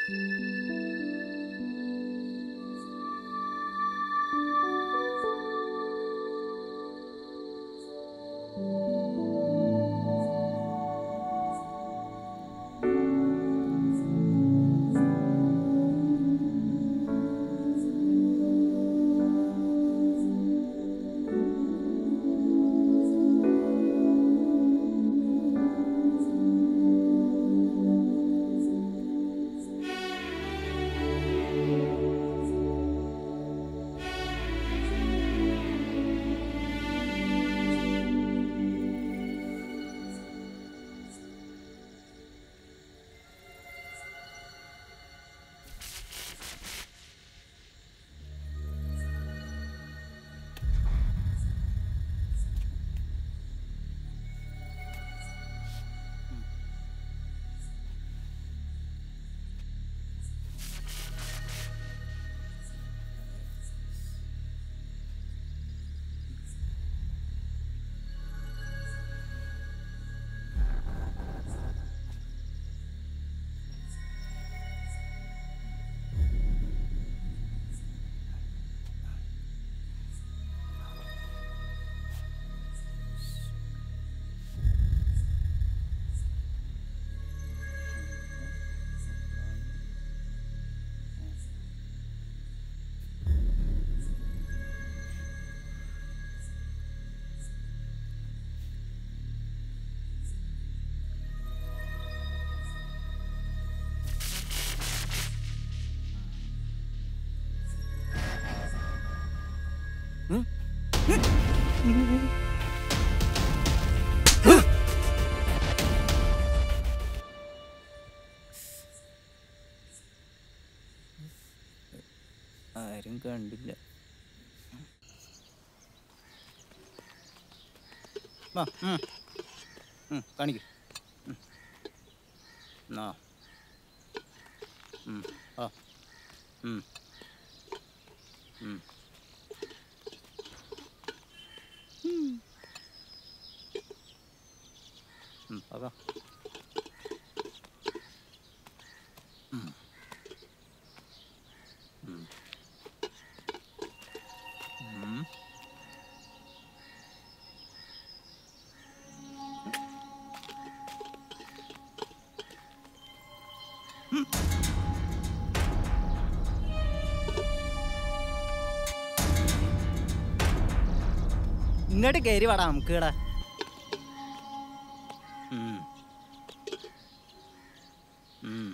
ആരും കണ്ടില്ല വാ ഉം. ഉം, കാണിക്ക് ഉം. എന്നാ ഉം, ആ ഉം. ഉം. ഉം, അതാ ഉം. ഉം. ഉം. ഇങ്ങോട്ട് കയറി വാടാ നമുക്ക് കേടാ ഉം. ഉം.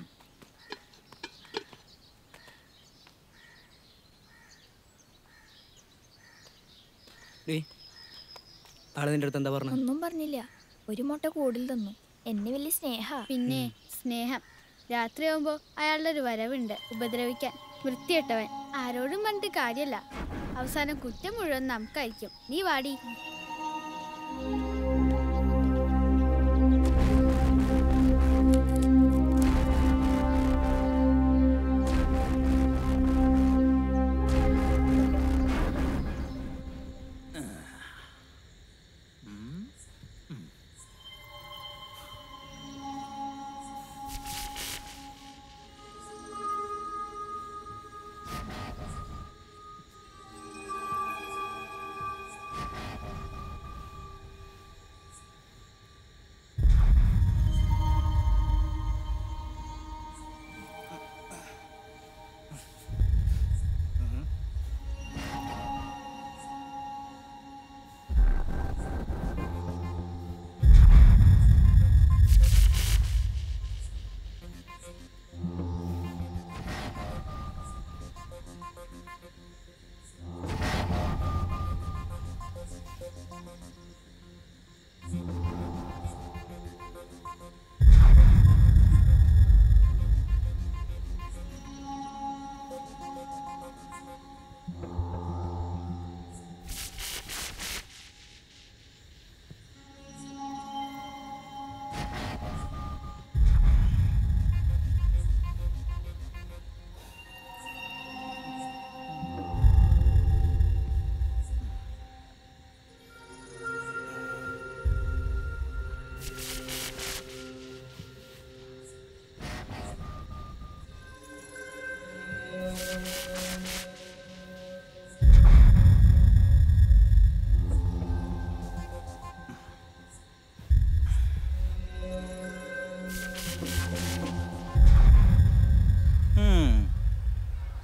ഡേയ് ആള് നിന്റെ അടുത്ത് എന്താ പറഞ്ഞു ഒന്നും പറഞ്ഞില്ല ഒരു മുട്ട കൂടുതൽ തന്നു എന്നെ വലിയ സ്നേഹ പിന്നെ സ്നേഹം രാത്രിയാവുമ്പോൾ അയാളുടെ ഒരു വരവുണ്ട് ഉപദ്രവിക്കാൻ വൃത്തിയിട്ടവൻ ആരോടും പറഞ്ഞിട്ട് കാര്യമല്ല അവസാനം കുറ്റം മുഴുവൻ നമുക്കായിരിക്കും നീ വാടി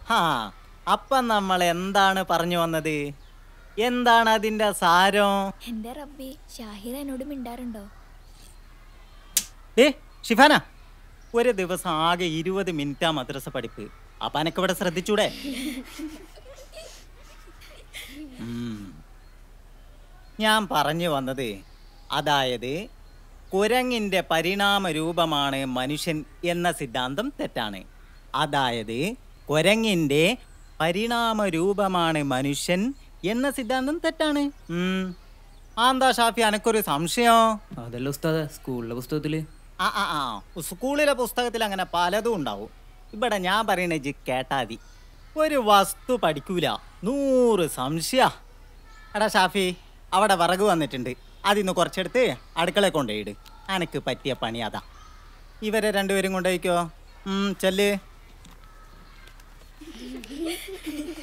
ഹാ അപ്പം നമ്മൾ എന്താണ് പറഞ്ഞു വന്നത് എന്താണ് അതിൻ്റെ സാരം എന്റെ റബ്ബി ഷാഹിർ എന്നോട് മിണ്ടാറുണ്ടോ ഏ ഷിഫാന ഒരു ദിവസം ആകെ ഇരുപത് മിനിറ്റാ മദ്രസ പഠിപ്പ് അപ്പൊ എനക്ക് ഇവിടെ ശ്രദ്ധിച്ചൂടെ ഉം. ഞാൻ പറഞ്ഞു വന്നത് അതായത് കുരങ്ങിൻ്റെ പരിണാമ രൂപമാണ് മനുഷ്യൻ എന്ന സിദ്ധാന്തം തെറ്റാണ് അതായത് കുരങ്ങിൻ്റെ പരിണാമ രൂപമാണ് മനുഷ്യൻ എന്ന സിദ്ധാന്തം തെറ്റാണ് ഉം. ആ എന്താ ഷാഫി എനക്കൊരു സംശയം അതല്ല ഉസ്താദ സ്കൂളിലെ പുസ്തകത്തില് ആ ആ ആ സ്കൂളിലെ പുസ്തകത്തിൽ അങ്ങനെ പലതും ഉണ്ടാവും ഇവിടെ ഞാൻ പറയണേ ജി കേട്ടാതി ഒരു വസ്തു പഠിക്കൂല നൂറ് സംശയ എടാ ഷാഫി അവിടെ വിറക് വന്നിട്ടുണ്ട് അതിന്ന് കുറച്ചെടുത്ത് അടുക്കള കൊണ്ടുപോയിട് അനക്ക് പറ്റിയ പണി അതാ ഇവരെ രണ്ടുപേരും കൊണ്ടുപോയിക്കോ ഉം, ചെല്ല്